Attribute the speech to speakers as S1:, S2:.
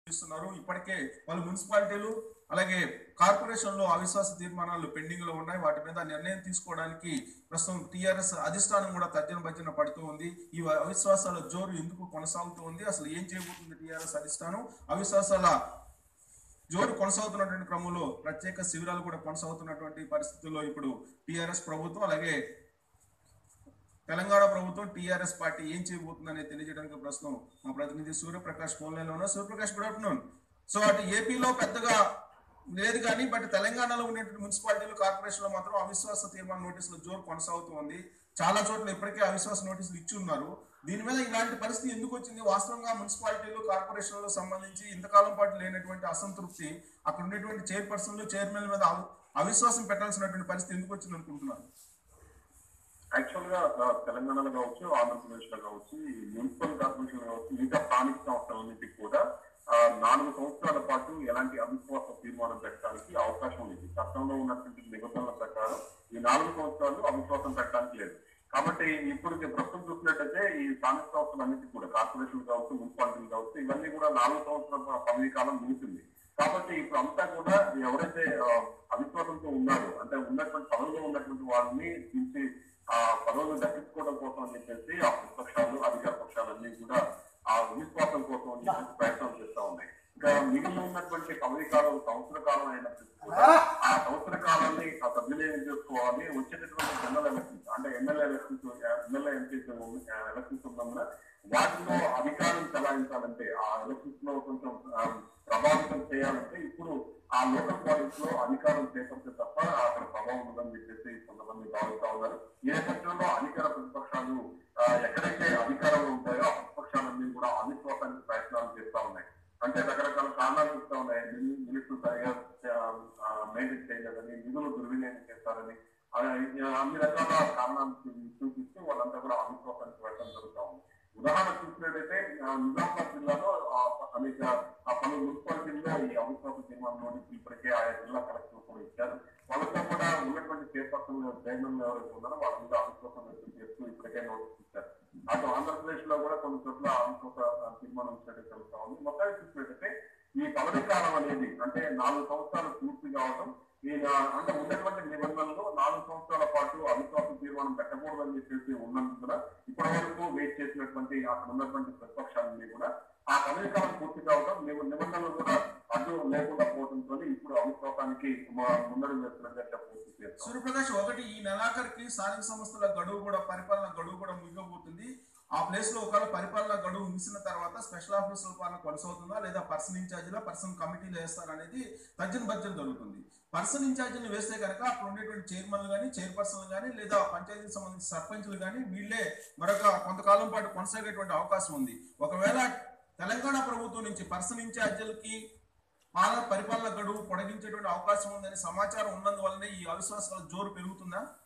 S1: ఇస్తున్నారు ఇప్పటికే పలు మున్సిపాలిటీలు అలాగే కార్పొరేషన్ లో అవిశ్వాస తీర్మానాలు పెండింగ్ లో ఉన్నాయి వాటి మీద నిర్ణయం తీసుకోవడానికి ప్రస్తుతం టీఆర్ఎస్ అధిష్టానం కూడా తర్జన భర్జన పడుతూ ఉంది ఈ అవిశ్వాసాల జోరు ఎందుకు కొనసాగుతూ ఉంది అసలు ఏం చేయబోతుంది టీఆర్ఎస్ అధిష్టానం అవిశ్వాసాల జోరు కొనసాగుతున్నటువంటి క్రమంలో ప్రత్యేక శిబిరాలు కూడా కొనసాగుతున్నటువంటి పరిస్థితుల్లో ఇప్పుడు టీఆర్ఎస్ ప్రభుత్వం అలాగే తెలంగాణ ప్రభుత్వం టీఆర్ఎస్ పార్టీ ఏం చేయబోతుందనే తెలియజేయడానికి ప్రస్తుతం మా ప్రతినిధి సూర్యప్రకాష్ ఫోన్ లైన్ లో ఉన్నారు సూర్యప్రకాష్ గుడ్ ఆఫ్టర్నూన్ సో అటు ఏపీలో పెద్దగా లేదు కానీ బట్ తెలంగాణలో ఉన్నటువంటి మున్సిపాలిటీలు కార్పొరేషన్లో మాత్రం అవిశ్వాస తీర్మాన నోటీసుల జోరు కొనసాగుతూ ఉంది చాలా చోట్ల ఇప్పటికే అవిశ్వాస నోటీసులు ఇచ్చి ఉన్నారు దీని మీద ఇలాంటి పరిస్థితి ఎందుకు వచ్చింది వాస్తవంగా మున్సిపాలిటీలు కార్పొరేషన్లకు సంబంధించి ఇంతకాలం పాటు లేనటువంటి అసంతృప్తి అక్కడ ఉన్నటువంటి చైర్పర్సన్లు చైర్మన్ మీద అవి- అవిశ్వాసం పెట్టాల్సినటువంటి పరిస్థితి ఎందుకు వచ్చింది అనుకుంటున్నారు
S2: యాక్చువల్ గా ఆ, తెలంగాణలో కావచ్చు ఆంధ్రప్రదేశ్ లో కావచ్చు ఈ మున్సిపల్ కార్పొరేషన్ కావచ్చు మిగతా స్థానిక సంస్థలన్నింటికి కూడా ఆ, నాలుగు సంవత్సరాల పాటు ఎలాంటి అవిశ్వాస తీర్మానం పెట్టడానికి అవకాశం ఉంది చట్టంలో ఉన్నటువంటి నిబంధనల ప్రకారం ఈ నాలుగు సంవత్సరాలు అవిశ్వాసం పెట్టడానికి లేదు కాబట్టి ఇప్పుడు ఇది ప్రస్తుతం చూసినట్టయితే ఈ స్థానిక సంస్థలన్నింటికి కూడా కార్పొరేషన్ కావచ్చు మున్సిపాలిటీలు కావచ్చు ఇవన్నీ కూడా నాలుగు సంవత్సరాల పదవీ కాలం ముగిసింది కాబట్టి ఇప్పుడు అంతా కూడా ఎవరైతే ఆ, అవిశ్వాసంతో ఉన్నారో అంటే ఉన్నటువంటి పదవిలో ఉన్నటువంటి వాళ్ళని తీసి ఆ పదవులు దక్కించుకోవడం కోసం అని చెప్పేసి ఆ ప్రతిపక్షాలు అధికార పక్షాలన్నీ కూడా ఆ విశ్వాసం కోసం అని చెప్పేసి ప్రయత్నం చేస్తా ఉన్నాయి ఇంకా మిగిలిన ఉన్నటువంటి పదవీ కాలం సంవత్సర కాలం అయినప్పటికీ కూడా ఆ సంవత్సర కాలాన్ని ఆ సద్వినియోగం చేసుకోవాలి వచ్చేటటువంటి జనరల్ ఎలక్షన్స్ అంటే MLA elections MLA MPs elections ఉన్నందున వాటిలో అధికారం చలాయించాలంటే ఆ ఎలక్షన్స్ లో కొంచెం ఆ, ప్రభావితం చేయాలంటే ఇప్పుడు ఆ లోకల్ బాడీస్ లో అధికారం చేపడితే తప్ప అక్కడ ప్రభావం ఉండదని చెప్పేసి కొంతమంది భావిస్తా ఉన్నారు ఈ నేపథ్యంలో అధికార ప్రతిపక్షాలు ఆ, ఎక్కడైతే అధికారంలో ఉంటాయో ఆ ప్రతిపక్షాలన్నీ కూడా అవిశ్వాసానికి ప్రయత్నాలు చేస్తా ఉన్నాయి అంటే రకరకాల కారణాలు చెప్తా ఉన్నాయి మిని- మినిస్టర్ సరిగా మెయింటైన్ చేయలేదని నిధులు దుర్వినియోగం చేస్తారని ఆ, అన్ని రకాల కారణాలు చూ- చూపిస్తూ వాళ్ళంతా కూడా అవిశ్వాసానికి వెళ్ళడం జరుగుతా ఉంది ఉదాహరణ చూసినట్టయితే ఆ, నిజామాబాద్ జిల్లాలో ఆ, అనేక ఆ పలు మున్సిపాలిటీల్లో ఈ అవిశ్వాస తీర్మానం నోటీసులు ఇప్పటికే ఆయా జిల్లా కలెక్టర్ కూడా ఇచ్చారు వాళ్ళతో కూడా ఉన్నటువంటి చైర్పర్సన్ చైర్మన్ ఎవరైతే ఉన్నారో వాళ్ళ మీద అవిశ్వాసం వ్యక్తం చేస్తూ ఇప్పటికే నోటీస్ ఇచ్చారు అటు ఆంధ్రప్రదేశ్ లో కూడా కొన్ని చోట్ల అవిశ్వాస ఆ, తీర్మానం ఇచ్చినట్టు తెలుస్తా ఉంది మొత్తానికి చూసినట్టయితే ఈ పదవీ కాలం అనేది అంటే నాలుగు సంవత్సరాలు పూర్తి కావడం ఈ నా- అంటే ఉన్నటువంటి నిబంధనలు నాలుగు సంవత్సరాల పాటు అవిశ్వాస తీర్మానం పెట్టకూడదని చెప్పేసి ఉన్నందున ఇప్పటి వరకు వెయిట్ చేసినటువంటి అక్కడ ఉన్నటువంటి ప్రతిపక్షాలన్నీ కూడా ఆ పదవీ కాలం పూర్తి కావడం నిబ- నిబంధనలు కూడా అడ్డు లేకుండా పోవడంతో ఇప్పుడు అవిశ్వాసానికి మ- ముందడుగు వేస్తున్నట్టుగా చెప్పవచ్చు చేస్తాం.
S1: సూర్యప్రకాష్ ఒకటి ఈ నెలాఖరికి స్థానిక సంస్థల గడువు కూడా పరిపాలన గడువు కూడా ముగియబోతుంది ఆ ప్లేస్ లో ఒకవేళ పరిపాలన గడువు ముగిసిన తర్వాత స్పెషల్ ఆఫీసర్ పాలన కొనసాగుతుందా లేదా పర్సన్ ఇన్ఛార్జిలా పర్సన్ కమిటీలు వేస్తారనేది తర్జన భర్జన జరుగుతుంది పర్సన్ ఇన్ఛార్జీలు వేస్తే కనుక అక్కడ ఉండేటువంటి చైర్మన్లు కానీ చైర్పర్సన్లు కానీ లేదా పంచాయతీకి సంబంధించిన సర్పంచ్లు కానీ వీళ్ళే మరొక కొంతకాలం పాటు కొనసాగేటువంటి అవకాశం ఉంది ఒకవేళ తెలంగాణ ప్రభుత్వం నుంచి పర్సన్ ఇన్ఛార్జీలకి పాలన పరిపాలన గడువు పొడిగించేటువంటి అవకాశం ఉందని సమాచారం ఉన్నందువల్లనే ఈ అవిశ్వాసాల జోరు పెరుగుతుందా